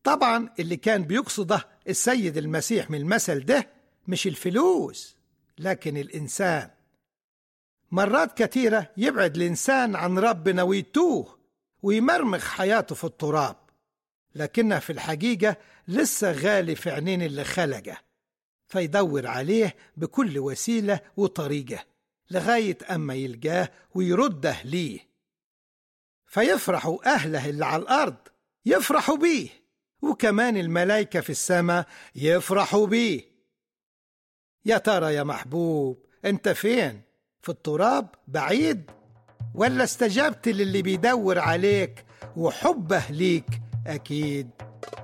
طبعا اللي كان بيقصده السيد المسيح من المثل ده مش الفلوس لكن الإنسان مرات كثيرة يبعد الإنسان عن ربنا ويتوه ويمرمخ حياته في التراب لكنها في الحقيقة لسه غالي في عينين اللي خلقه فيدور عليه بكل وسيلة وطريقة لغاية أما يلقاه ويرده ليه فيفرحوا أهله اللي على الأرض يفرحوا بيه وكمان الملائكة في السماء يفرحوا بيه يا ترى يا محبوب انت فين في التراب بعيد ولا استجبت للي بيدور عليك وحبه ليك أكيد